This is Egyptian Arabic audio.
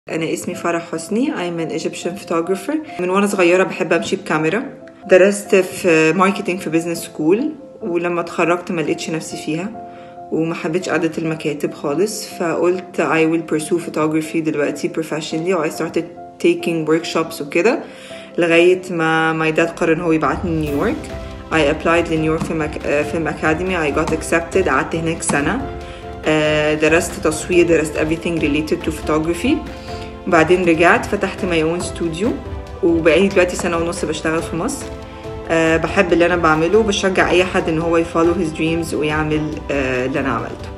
أنا اسمي فرح حسني I'm an Egyptian photographer من وأنا صغيرة بحب أمشي بكاميرا درست في ماركتينج في بزنس سكول ولما اتخرجت ما لقيتش نفسي فيها وما حبيتش قعدة المكاتب خالص فقلت I will pursue photography دلوقتي professionally و I started taking workshops وكده لغاية ما my dad قرر إن هو يبعتني نيويورك I applied لنيويورك في مك... فيلم أكاديمي I got accepted قعدت هناك سنة آه، درست تصوير درست everything related to photography بعدين رجعت فتحت ماي اون ستوديو وبقالي دلوقتي سنة ونص بشتغل في مصر أه بحب اللي أنا بعمله وبشجع أي حد إن هو يفولو his dreams ويعمل أه اللي أنا عملته